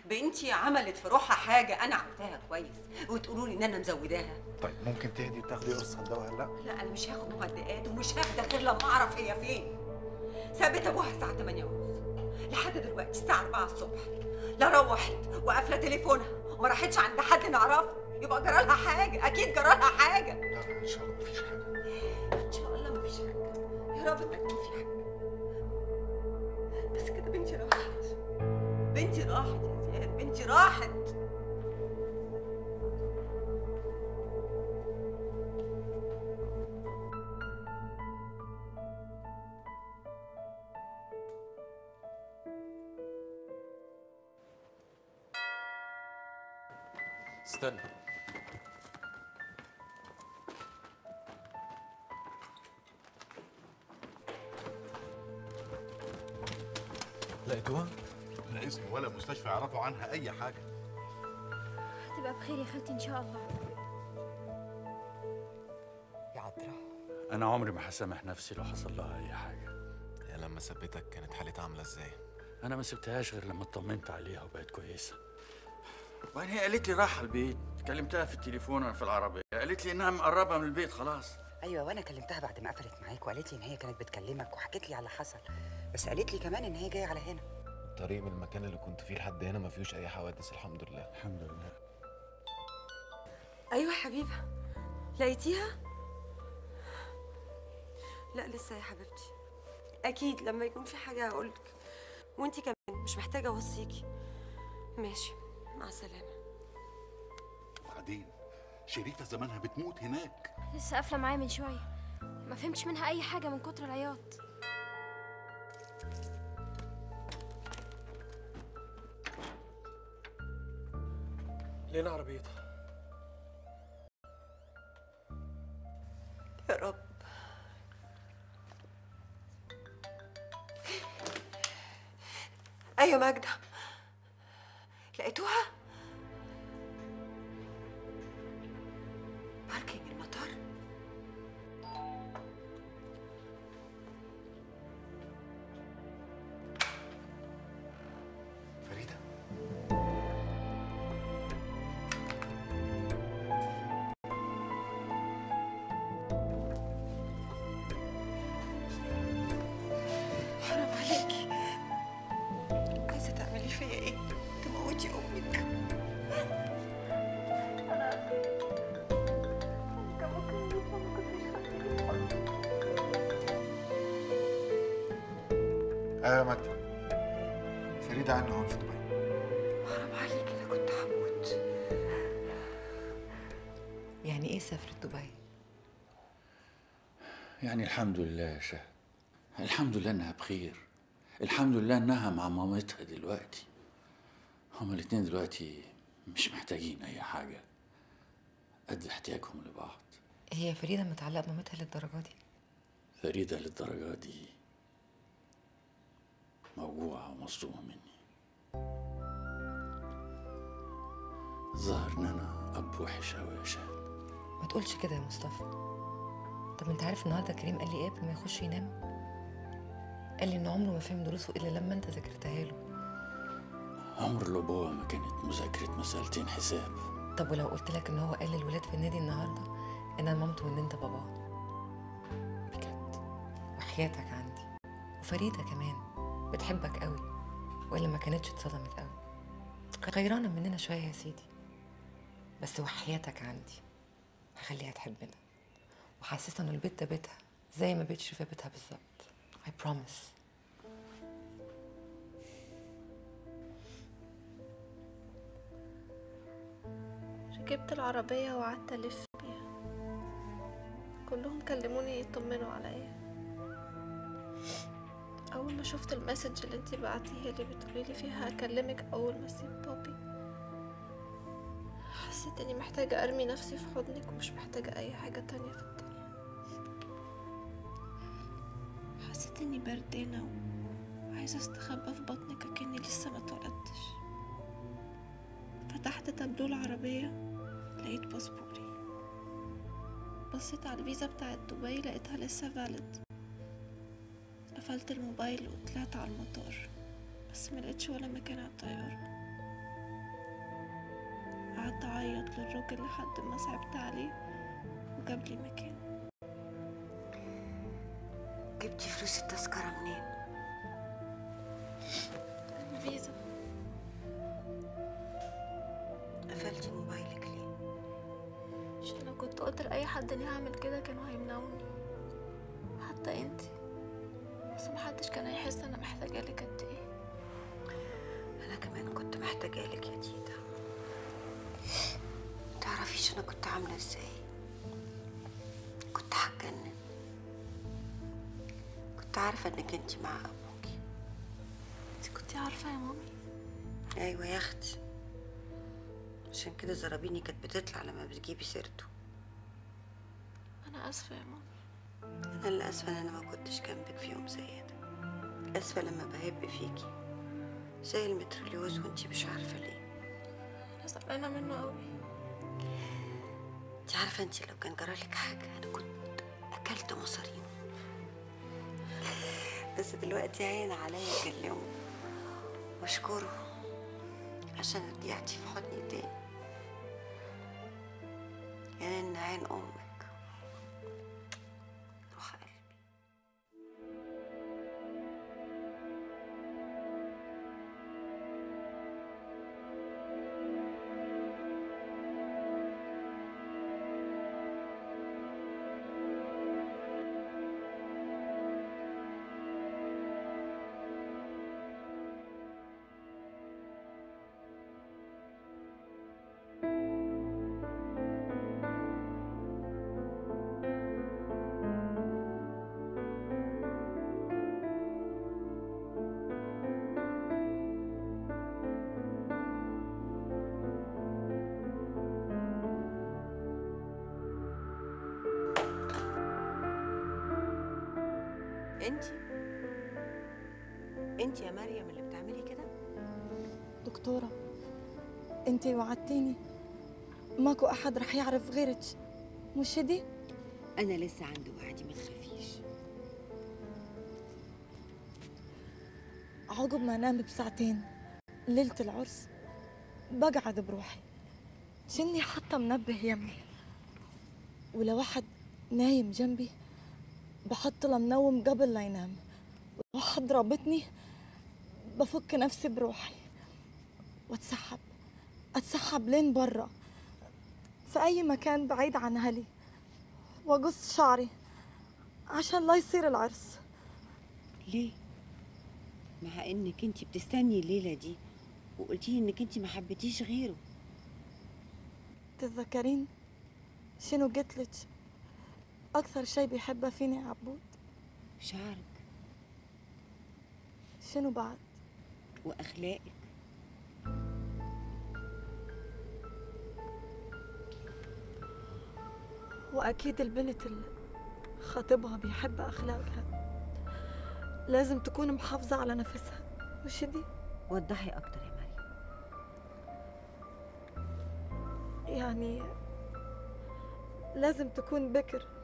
بنتي عملت في روحها حاجه انا عارفاها كويس وتقولوا لي ان انا مزوداها طيب ممكن تهدي وتاخدي قرص الدواء لا لا انا مش هاخد مهدئات ومش ههدى غير لما اعرف هي فين سابت ابوها الساعه 8 ونص لحد دلوقتي الساعه 4 الصبح لا روحت وقافله تليفونها وما راحتش عند حد نعرفه يبقى جرالها حاجه اكيد جرالها حاجه لا ان شاء الله مفيش حاجه ان شاء الله مفيش حاجه يا رب ما يكون في حاجه بس كده بنتي راحت بنتي راحت يا زياد بنتي راحت استنى لقيتوها؟ لا اسم ولا مستشفى يعرفوا عنها اي حاجه هتبقى بخير يا خالتي ان شاء الله يا عطرة أنا عمري ما هسامح نفسي لو حصل لها أي حاجة يا لما ثبتك كانت حالتها عامله ازاي؟ أنا ما سبتهاش غير لما اطمنت عليها وبقت كويسة وبعدين هي قالت لي راح البيت كلمتها في التليفون وأنا في العربية قالت لي إنها مقربة من البيت خلاص ايوه وانا كلمتها بعد ما قفلت معاك وقالت لي ان هي كانت بتكلمك وحكت لي على اللي حصل بس قالت لي كمان ان هي جايه على هنا الطريق من المكان اللي كنت فيه لحد هنا ما فيهوش اي حوادث الحمد لله الحمد لله ايوه حبيبه لقيتيها لا لسه يا حبيبتي اكيد لما يكون في حاجه هقولك وانتي كمان مش محتاجه اوصيكي ماشي مع السلامه وبعدين شريفه زمانها بتموت هناك لسه قافله معايا من شويه ما فهمتش منها اي حاجه من كتر العياط لين عربيتها يا رب ايوه ماجده لقيتوها باركينج المطار فريده حرام عليكي عايزه تعملي فيا ايه تموتي امك ايوه يا ماجدة فريده عنا هون في دبي حرام عليكي انا كنت هموت يعني ايه سافرت دبي؟ يعني الحمد لله يا شهد الحمد لله إنها بخير الحمد لله إنها مع مامتها دلوقتي هما الاتنين دلوقتي مش محتاجين أي حاجة قد احتياجهم لبعض هي فريده متعلقه بمامتها للدرجه دي؟ فريدة للدرجة دي موجوعة ومصدومة مني ظهر إن أنا أب وحش أوي يا شهد ما تقولش كده يا مصطفى طب انت عارف النهارده كريم قال لي ايه قبل ما يخش ينام؟ قال لي ان عمره ما فهم دروسه الا لما انت ذاكرتها له عمر الأبوة ما كانت مذاكرة مسألتين حساب طب ولو قلت لك ان هو قال للولاد في النادي النهارده ان انا مامته وان انت باباه بجد وحياتك عندي وفريده كمان بتحبك قوي والا ما كانتش اتصدمت قوي غيرانه مننا شويه يا سيدي بس وحياتك عندي هخليها تحبنا وحاسسه ان البيت ده بيتها زي ما بيت شريفه بيتها بالظبط I promise ركبت العربية وقعدت ألف بيها كلهم كلموني يطمنوا عليا أول ما شفت المسج اللي انتي بعتيها لي بتقوليلي فيها هكلمك أول ما أسيب بابي حسيت إني محتاجة أرمي نفسي في حضنك ومش محتاجة أي حاجة تانية في الدنيا حسيت إني بردانة وعايزة استخبى في بطنك أكني لسه ما اتولدتش فتحت تابلو العربية لقيت باسبوري بصيت على الفيزا بتاعت دبي لقيتها لسه فالid قفلت الموبايل وطلعت على المطار بس ملقتش ولا مكان على الطيارة قعدت أعيط للراجل لحد ما صعبت عليه وجاب لي مكان جبتي فلوس التذكرة منين؟ الفيزا قفلتي موبايلك ليه؟ عشان لو كنت قلت لأي حد إني هعمل كده كانوا هيمنعوني حتى انتي بس محدش كان هيحس أنا محتاجة لك قد ايه أنا كمان كنت محتاجة لك يا تيتا متعرفيش أنا كنت عاملة ازاي كنت هتجنن كنت عارفة إنك انتي مع أبوكي انتي كنتي عارفة يا مامي أيوة يا أختي عشان كده زرابيني كانت بتطلع لما بتجيبي سيرته أنا آسفة يا مامي أنا اللي آسفة إن أنا ما كنتش جنبك في يوم زي ده آسفة لما بهب فيكي زي المتروليوز وانتي مش عارفة ليه أنا زعلانة منه أوي انت عارفة انت لو كان جرالك حاجة أنا كنت أكلت مصارينه بس دلوقتي عين عليا أكلمه وأشكره عشان رجعتي في حضني تاني يا نن عين أمك روح قلبي انت انت يا مريم اللي بتعملي كده دكتورة انتي وعدتيني ماكو احد رح يعرف غيرك مش هدي؟ انا لسه عندي وعدي ما تخافيش عقب ما انام بساعتين ليلة العرس بقعد بروحي شني حتى منبه يمي ولو واحد نايم جنبي بحط له منوم قبل لا ينام ولو حد رابطني بفك نفسي بروحي واتسحب اتسحب لين برا في اي مكان بعيد عن اهلي واقص شعري عشان لا يصير العرس ليه مع انك انت بتستني الليله دي وقلتي انك انت ما حبيتيش غيره تتذكرين شنو قلت لك اكثر شي بيحبها فيني يا عبود شعرك شنو بعد واخلاقك واكيد البنت اللي خطيبها بيحب اخلاقها لازم تكون محافظة على نفسها مش دي وضحي اكتر يا مريم يعني لازم تكون بكر